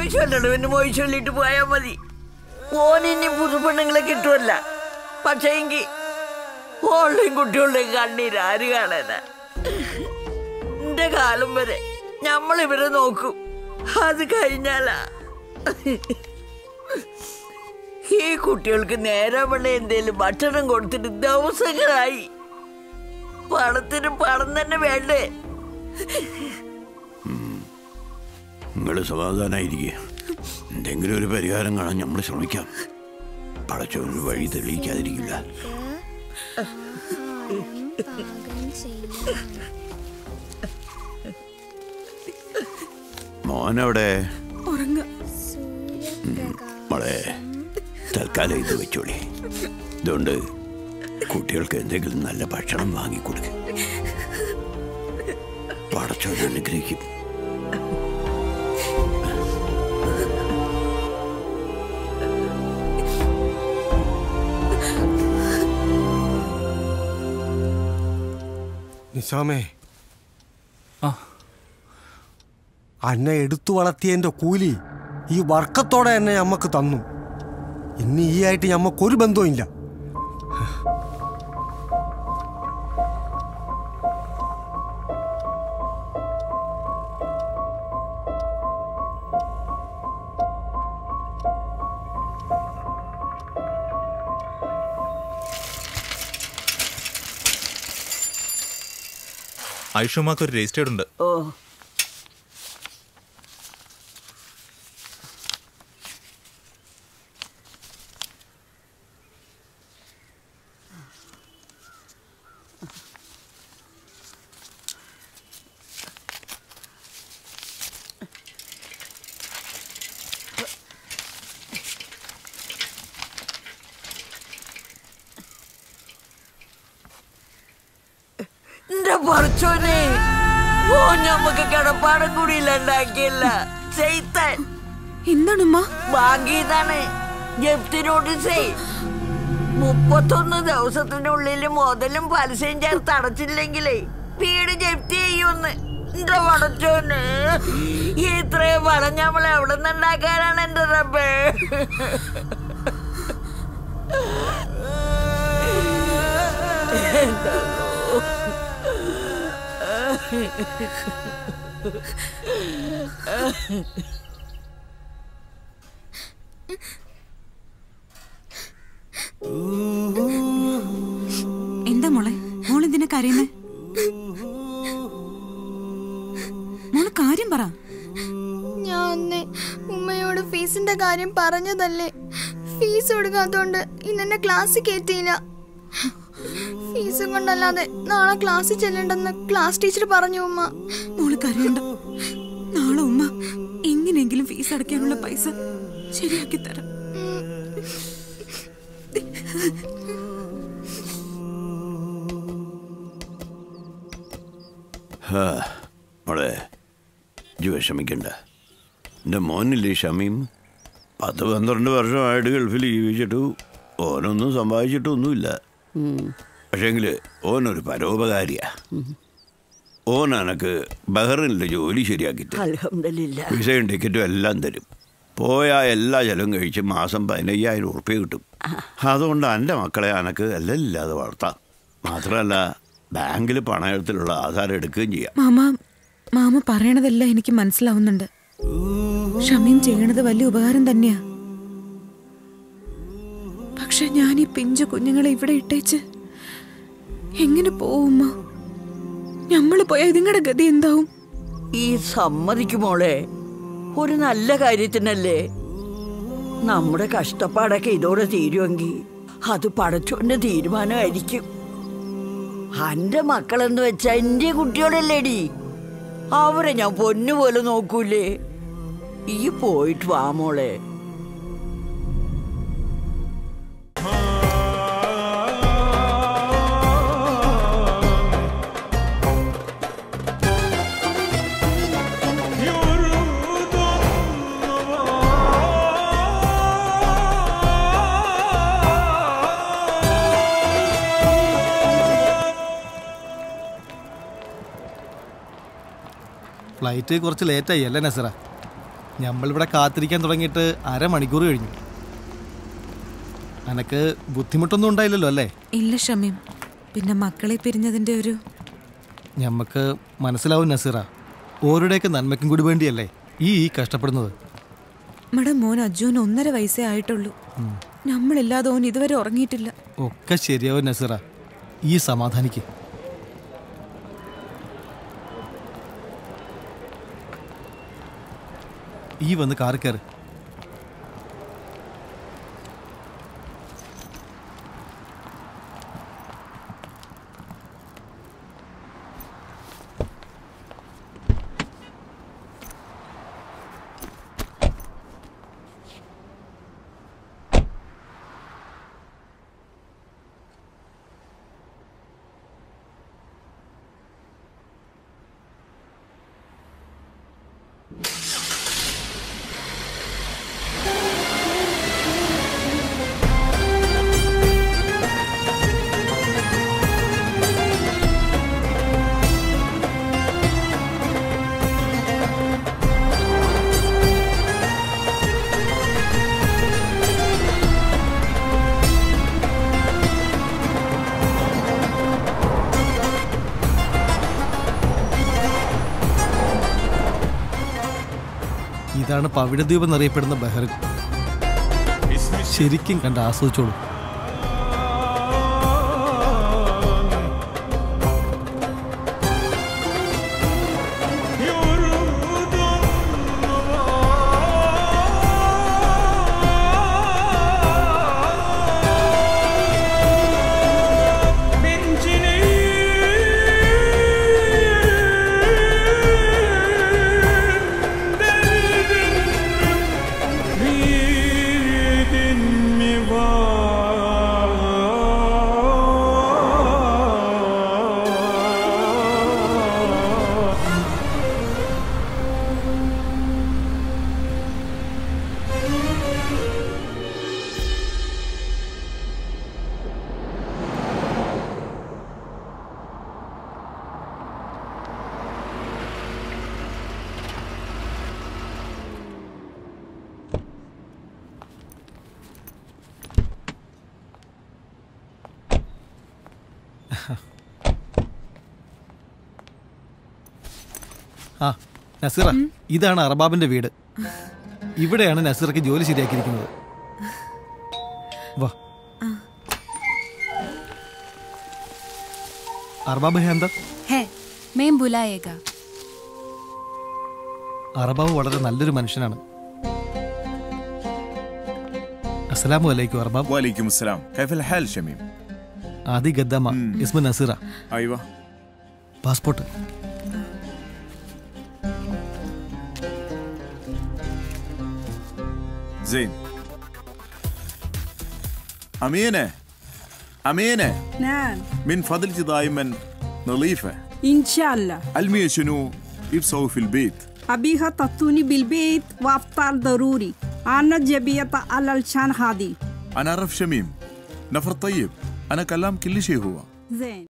മൊയ്ച്ചൊല്ലടവന് മൊയ്ച്ചൊല്ലിട്ട് പോയാ മതി ഓനിനി പുതുപ്പെണ്ണുങ്ങളെ കിട്ടുമല്ല പക്ഷേ എങ്കിൽ ഓളുടെയും കുട്ടികളുടെയും കണ്ണീര് ആര് കാണാനാ എന്റെ കാലം വരെ ഞമ്മളിവരെ നോക്കും അത് കഴിഞ്ഞാലാ ഈ കുട്ടികൾക്ക് നേരെ വെള്ള എന്തേലും ഭക്ഷണം കൊടുത്തിട്ട് ദിവസങ്ങളായി പണത്തിന് പണം തന്നെ വേണ്ടേ നിങ്ങൾ സമാധാനായിരിക്കുക എന്തെങ്കിലും ഒരു പരിഹാരം കാണാൻ നമ്മൾ ശ്രമിക്കാം പടച്ചവന് വഴി തെളിയിക്കാതിരിക്കില്ല മോനവിടെ ഉറങ്ങ മോളെ തൽക്കാലം ഇത് വെച്ചോളി ഇതുകൊണ്ട് കുട്ടികൾക്ക് എന്തെങ്കിലും നല്ല ഭക്ഷണം വാങ്ങിക്കൊടുക്കുക പടച്ചവൻ അനുഗ്രഹിക്കും നിശാമേ അന്നെ എടുത്തു വളർത്തിയതിന്റെ കൂലി ഈ വർക്കത്തോടെ എന്നെ ഞമ്മക്ക് തന്നു ഇനി ഈ ആയിട്ട് ഞമ്മക്കൊരു ബന്ധവും ഇല്ല ഐഷുമാക്ക് ഒരു രജിസ്റ്റേർഡ് ഉണ്ട് ഓ എന്റെ പറച്ചോനെ ഓ ഞമ്മക്ക് കിടപ്പാടം കൂടി ഇല്ലാണ്ടാക്കിയില്ല ചെയ്ത്താൻ എന്താണുമ്മ ബാങ്കിന്നാണ് ജപ്തി നോട്ടീസേ മുപ്പത്തൊന്ന് ദിവസത്തിനുള്ളിൽ മുതലും പലിശയും ചേർത്ത് അടച്ചില്ലെങ്കിലേ വീട് ജപ്തി ചെയ്യുമെന്ന് എന്റെ പടച്ചോന് ഇത്രയും പണം നമ്മൾ എവിടെ നിന്നുണ്ടാക്കാനാണ് എന്റെ റബ്ബേ എന്താ മോളെ മോളെന്തിനാ കരയുന്നേ മോള് കാര്യം പറ ഞാൻ അന്ന് ഉമ്മയോട് ഫീസിന്റെ കാര്യം പറഞ്ഞതല്ലേ ഫീസ് കൊടുക്കാത്തോണ്ട് ഇന്നെന്നെ ക്ലാസ്സിൽ കയറ്റിയില്ല ഫീസും കൊണ്ടല്ലാതെ നാളെ ക്ലാസ്സിൽ ചെല്ലണ്ടെന്ന് ക്ലാസ് ടീച്ചർ പറഞ്ഞു ഉമ്മ മോള് കരയണ്ട നാളെ ഉമ്മ എങ്ങനെയെങ്കിലും ഫീസ് അടയ്ക്കാനുള്ള പൈസ ശരിയാക്കി തരാം ഹാ, മോളെ ഇജ്ജ് വിഷമിക്കണ്ട എൻ്റെ മോനില്ലേ ഷമീം പത്ത് പന്ത്രണ്ട് വർഷമായിട്ട് ഗൾഫിൽ ജീവിച്ചിട്ടു ഓനൊന്നും സമ്പാദിച്ചിട്ടൊന്നുമില്ല പക്ഷേങ്കിൽ ഓനൊരു പരോപകാരിയാ ഓൻ എനക്ക് ബഹ്റിനിലെ ജോലി ശരിയാക്കി തരും അലഹമില്ല വിസയും ടിക്കറ്റും എല്ലാം തരും പോയാൽ എല്ലാ ചെലവും കഴിച്ച് മാസം പതിനയ്യായിരം ഉറുപ്പ്യ കിട്ടും അതുകൊണ്ട് എൻ്റെ മക്കളെ എനക്ക് എല്ലാം ഇല്ലാതെ വളർത്താം മാത്രമല്ല ബാങ്കിൽ പണയത്തിലുള്ള ആധാരം എടുക്കുകയും ചെയ്യാം മാമ മാമ പറയണതെല്ലാം എനിക്ക് മനസ്സിലാവുന്നുണ്ട് ഷമീം ചെയ്യണത് വലിയ ഉപകാരം തന്നെയാ പക്ഷെ ഞാൻ ഈ പിഞ്ചു കുഞ്ഞുങ്ങളെ ഇവിടെ ഇട്ടേച്ച് എങ്ങനെ പോവുമ്മ ഞമ്മള് പോയാ ഇതിങ്ങളുടെ ഗതി എന്താവും ഈ സമ്മതിക്കുമോളെ ഒരു നല്ല കാര്യത്തിനല്ലേ നമ്മുടെ കഷ്ടപ്പാടൊക്കെ ഇതോടെ തീരുമെങ്കിൽ അത് പടച്ചോന്റെ തീരുമാനമായിരിക്കും എന്റെ മക്കളെന്ന് വെച്ചാ എന്റെ കുട്ടിയോടല്ലേടി അവരെ ഞാൻ പൊന്നുപോലെ നോക്കൂലേ ഈ പോയിട്ട് വാ മോളെ ഫ്ലൈറ്റ് കുറച്ച് ലേറ്റായി അല്ലേ നസറ നമ്മളിവിടെ കാത്തിരിക്കാൻ തുടങ്ങിയിട്ട് അരമണിക്കൂർ കഴിഞ്ഞു അനക്ക് ബുദ്ധിമുട്ടൊന്നും ഉണ്ടായില്ലല്ലോ അല്ലേ ഇല്ല ഷമീം പിന്നെ മക്കളെ പിരിഞ്ഞതിന്റെ ഒരു ഞമ്മക്ക് മനസ്സിലാവും നസീറ ഓരുടെയൊക്കെ നന്മയ്ക്കും കൂടി വേണ്ടിയല്ലേ ഈ ഈ കഷ്ടപ്പെടുന്നത് നമ്മുടെ മോൻ അജുവിന് ഒന്നര വയസ്സേ ആയിട്ടുള്ളൂ നമ്മളില്ലാതെ ഓൻ ഇതുവരെ ഉറങ്ങിയിട്ടില്ല ഒക്കെ ശരിയാവും നസീറ ഈ സമാധാനിക്ക് ഈ വന്ന് കാറി കയറി ഇതാണ് പവിഴദ്വീപ് എന്നറിയപ്പെടുന്ന ബഹ്റിൻ ശരിക്കും കണ്ട് ആസ്വദിച്ചോളൂ ആ നസീറ ഇതാണ് അറബാബിന്റെ വീട് ഇവിടെയാണ് നസീറയ്ക്ക് ജോലി ശരിയാക്കിയിരിക്കുന്നത് വാ അറബാബ് ഹേ അന്തർ है मैं बुलाएगा അറബാബ് വളരെ നല്ലൊരു മനുഷ്യനാണ് അസ്സലാമു അലൈക്കും അറബാബ് وعليكم السلام كيف الحال شميم ആദി ഗദ്ദാമ ഇസ്മ നസീറ ايوه പാസ്പോർട്ട് زين امينه امينه نعم من فضلك دائما نظيفه إن شاء الله علمي شنو يبسوي في البيت أبيها تطوني بالبيت وأفطار ضروري أنا جبية على الشان هذه انا اعرف شميم نفر طيب انا كلام كل شيء هو زين